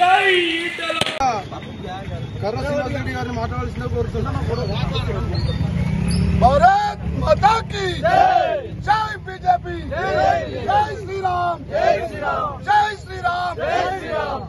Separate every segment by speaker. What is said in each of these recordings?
Speaker 1: జై ఈటల
Speaker 2: కర్ర శ్రీనివాస్ రెడ్డి గారిని మాట్లాడాల్సిందే కోరుతున్నాం భారత్ మాతా కి జై బీజేపీ జై శ్రీరామ్ జై శ్రీరామ్ జై శ్రీరామ్ జై శ్రీరామ్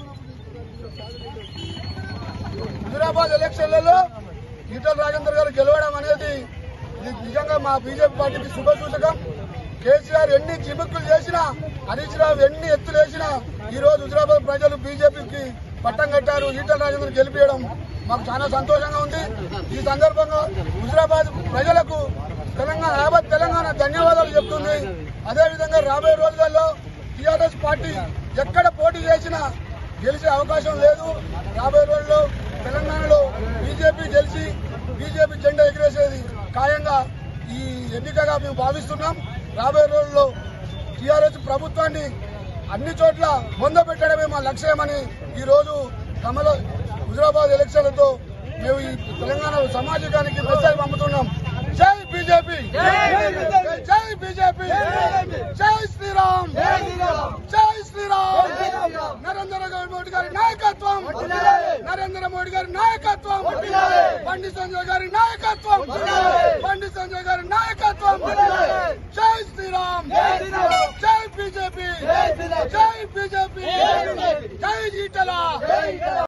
Speaker 2: హుజురాబాద్ ఎలక్షన్లలో ఈటల రాజేందర్ గారు గెలవడం అనేది ఇది నిజంగా మా బీజేపీ పార్టీకి శుభ సూచకం కేసీఆర్ ఎన్ని చిముక్కులు చేసినా హరీష్ రావు ఎన్ని ఎత్తులు వేసినా ఈ రోజు హుజురాబాద్ ప్రజలు బీజేపీకి పట్టం కట్టారు ఈటల రాజేందర్ గెలిపించడం మాకు చాలా సంతోషంగా ఉంది ఈ సందర్భంగా హుజురాబాద్ ప్రజలకు తెలంగాణ యావత్ తెలంగాణ ధన్యవాదాలు చెప్తుంది అదేవిధంగా రాబోయే రోజులలో టీఆర్ఎస్ పార్టీ ఎక్కడ పోటీ చేసినా గెలిచే అవకాశం లేదు రాబోయే రోజుల్లో తెలంగాణలో బీజేపీ గెలిచి బీజేపీ జెండా ఎగిరేసేది ఖాయంగా ఈ ఎన్నికగా మేము భావిస్తున్నాం రాబోయే రోజుల్లో టీఆర్ఎస్ ప్రభుత్వాన్ని అన్ని చోట్ల పొందబెట్టడమే మా లక్ష్యమని ఈ రోజు కమల హుజరాబాద్ ఎలక్షన్లతో మేము ఈ తెలంగాణ సమాజానికి మెసేజ్ పంపుతున్నాం జై బీజేపీ జై బీజేపీ జై శ్రీరామ్ జై శ్రీరామ్ నరేంద్ర మోడీ గారి నాయకత్వం నరేంద్ర మోడీ గారి నాయకత్వం బండి సంజయ్ గారి నాయకత్వం బండి సంజయ్ గారి నాయకత్వం జై శ్రీరామ్ జై బీజేపీ జై బీజేపీ జై ఈటల